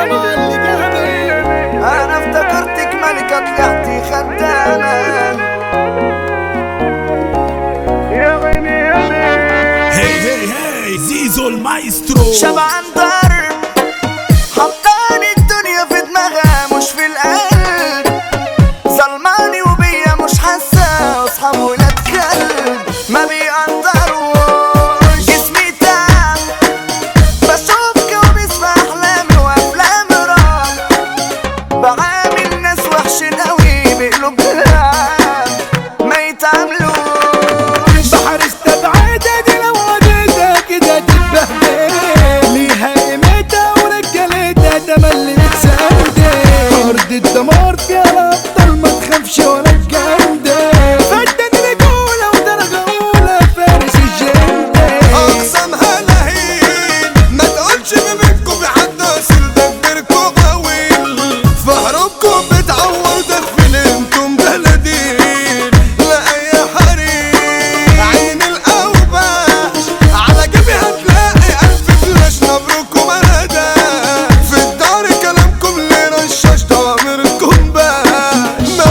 مع اللي جابك انا افتكرتك ملكة طلعتي خدامة هي هي هي زيزو المايسترو شبعان ضرب حطاني الدنيا في دماغها مش في القلب ظلماني وبيا مش حاسة اصحاب ولاد كلب ما بيقدروش جسمي تعب بشوف كوابيس في احلامي وافلام رعب بعامل ناس وحشين قوي بقلوب لعب ما يتعاملوش بحر استبعدها دي لو عديتها كده تتبهدل ليها قيمتها ورجالتها ده اللي متسندل ارض الدمار فيها الابطال ما تخافش ولا تجندل فدان رجوله ودرجه اولى فارس الجندل اقسمها لهين ما تقولش ما بينكم لحد اصل دبركم طويل في هروبكم بتعور تغفل انتم بلدين لا اي حريم عين الاوباش على جيبي هتلاقي الف فلاش نبركم اهدى في الدار كلامكم لرشاش ضميركم باش ما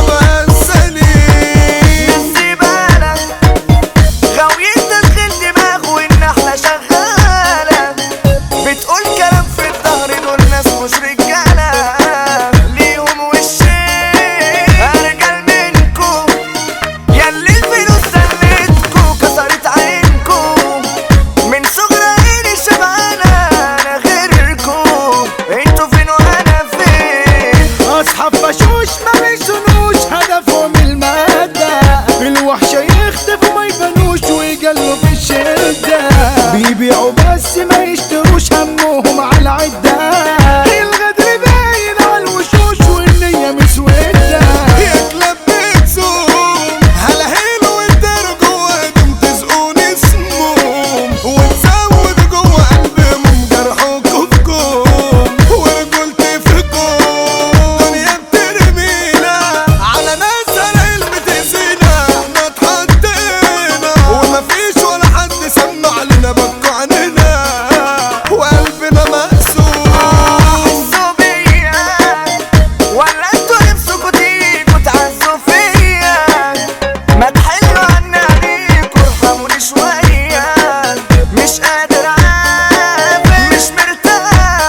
بنسانيش نسي بالك غاويين تدخل دماغ والنحلة شغالة بتقول كلام في الظهر دول ناس مش رجالة ليهم وشين أرجل منكم ياللي الفلوس سلتكوا كسرت عينكم من صغر عيني شبعانة أنا غيركم انتوا فين وأنا فين اصحاب بشوش ما بيسنوش هدفهم المادة الوحشة يختفوا ما يبانوش ويجلوا في الشدة بيبيعوا بس ما يشتروش همهم على العدة الغدر باين على الوشوش والنية مسودة يكلب بتسوم هلا هيلو وانتروا جواكم تسقوني سموم وتزود جوا قلبهم جرحكم فيكم ورجولتي فيكم دنيا بترمينا على ناس العلم تأذينا احنا اتحطينا ومفيش ولا حد سمع لنا بكوا عننا وقلبنا مقسوم حسوا بيا ولا انتوا نفسكوا تيجوا تعزوا فيا ما تحلوا عني عليكوا ارحموني شوية مش قادر اعافر مش مرتاح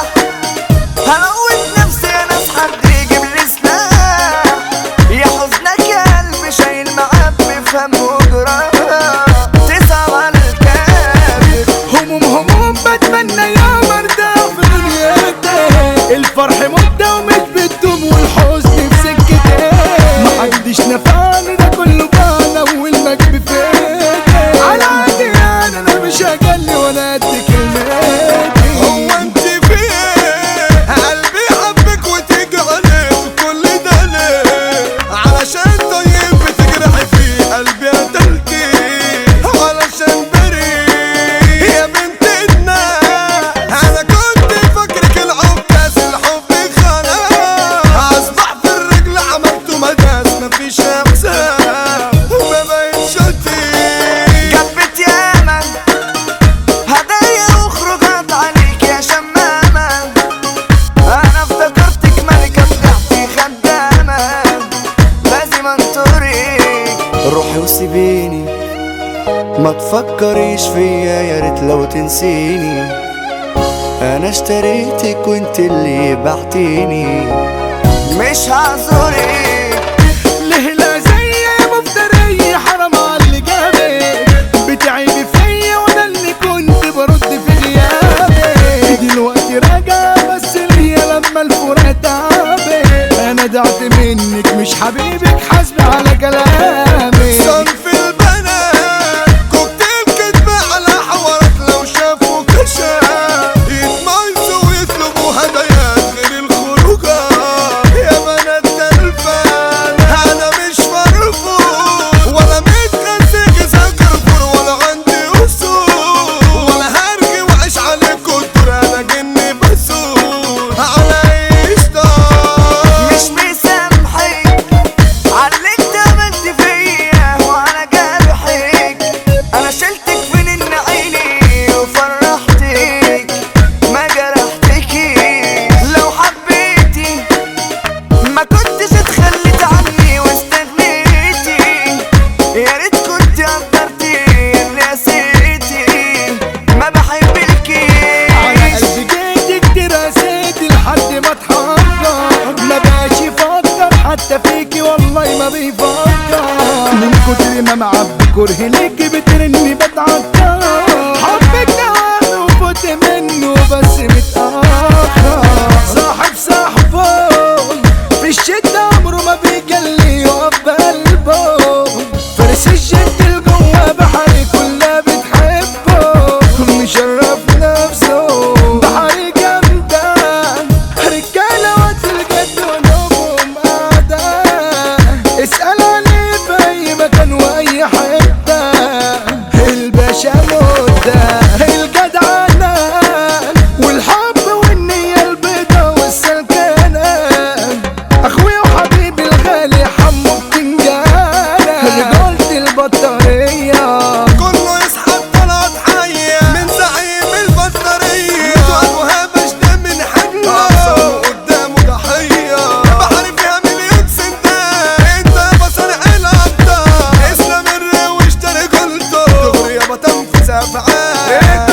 هموت نفسي يا ناس حد يجيب لي سلاح يا حزنك يا قلبي شايل معاه بفهم وجراح تصعب على الكافر هموم هموم بتمنى يا مرده في دنيتي الفرح مدة ومش بتدوم والحزن في سكتي محدش نفعني ده كله بانا والمجد فيتي على عادي انا انا مش هجلي ولا قد كلمتي هو انت في ايه قلبي حبك وتيجي عليه في كل ده ليه علشان طيب بتجرحي في قلبي قتلتي علشان بريء يا بنت الناس انا كنت فاكرك الحب كاس الحب خلاص اصبح في الرجل عملته مداس مفيش احساس ما بقتش اطيق جبت ياما هدايا وخروجات عليك يا شمامة أنا افتكرتك ملكة طلعتي خدامة لازم انطريك روحي وسيبيني ما تفكريش فيا يا ريت لو تنسيني انا اشتريتك وانت اللي بعتيني مش هعذرك ليه لا زي يا مفترية حرام على اللي جابك بتعيبي فيا وانا اللي كنت برد في غيابك دلوقتي راجع بس ليا لما الفراق تعبك انا دعت منك مش حبيبك حاسبي على كلامك صنف البنات كوكتيل كدب على حوارات لو شافوا كشاف يتميزوا ويطلبوا هدايات غير الخروجات يا بنات تلفان انا مش مرفوض ولا متغسل ذاكر فور ولا عندي اصول ولا هرجي واعيش عليكوا الدور انا جني بسود على ايش مش مسامحك على اللي انت ايه